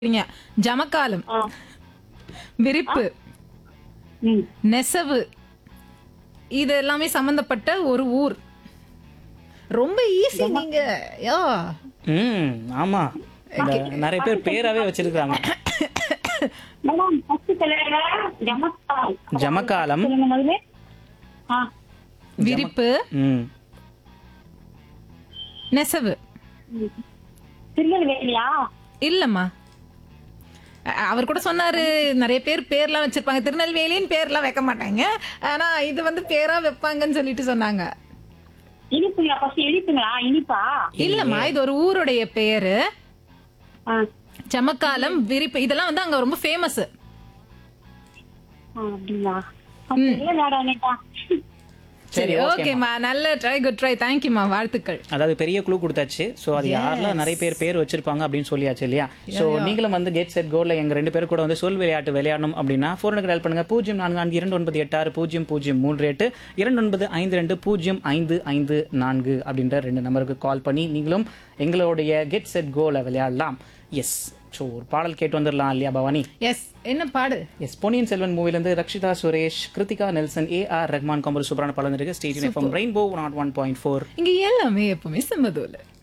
சரிங்க. ஜமக்காலம் ஆ. விரிப்பு ம். நெசவு இது எல்லாமே சம்பந்தப்பட்ட ஒரு ஊர் ரொம்ப ஈஸி நீங்க யா ம் ஆமா இந்த நிறைய பேர் பேராவே வச்சிருக்காங்க மேடம் ஃபர்ஸ்ட் சொல்லுங்க ஜமக்கால் ஜமக்காலம் சொல்லுங்க முதல்ல ஆ விரிப்பு ம் நெசவு ம். திருநெல்வேலியா இல்லம்மா அ- அவர் கூட சொன்னாரு நிறைய பேர் பேர்லாம் வச்சிருப்பாங்க திருநெல்வேலின்னு பேர்லாம் வைக்க மாட்டாங்க ஆனா இது வந்து பேரா வைப்பாங்கன்னு சொல்லிட்டு சொன்னாங்க இனிப்புங்களா ஃபர்ஸ்ட் இனிப்புங்களா இனிப்பா இல்லம்மா இது ஒரு ஊருடைய பேரு ஆ ஜமக்காலம் விரிப்பு இதெல்லாம் வந்து அங்க ரொம்ப ஃபேமஸ் ஆ, அப்படிங்களா அப்ப இல்ல மேடம் நேட்டா சரி ஓகேம்மா நல்ல ட்ரை குட் ட்ரை தேங்க்யூம்மா வாழ்த்துக்கள் அதாவது பெரிய க்ளூ கொடுத்தாச்சு ஸோ அது யாரெல்லாம் நிறைய பேர் பேர் வச்சிருப்பாங்க அப்படின்னு சொல்லியாச்சு இல்லையா ஸோ நீங்களும் வந்து கெட் செட் கோல்ல எங்க ரெண்டு பேர் கூட வந்து சொல் விளையாட்டு விளையாடணும் அப்படின்னா ஃபோனுக்கு டயல் பண்ணுங்க பூஜ்ஜியம் நான்கு நான்கு இரண்டு ஒன்பது எட்டு ஆறு பூஜ்ஜியம் பூஜ்ஜியம் மூன்று எட்டு இரண்டு ஒன்பது ஐந்து ரெண்டு பூஜ்ஜியம் ஐந்து ஐந்து நான்கு அப்படின்ற ரெண்டு நம்பருக்கு கால் பண்ணி நீங்களும் எங்களுடைய கெட் செட் கோல விளையாடலாம் எஸ் ஸோ ஒரு பாடல் கேட்டு வந்துடலாம் இல்லையா பவானி எஸ் என்ன பாடு எஸ் பொன்னியின் செல்வன் மூவிலேருந்து Rakshitha Suresh Kiruthika Nelson A R Rahman கம்பர் சூப்பரான படம் இருக்கு ஸ்டேஜ் எஃப்எம் ரெயின்போ நாட் ஒன் பாயிண்ட் ஃபோர் இங்க எல்லாமே எப்பவுமே செம்மதூல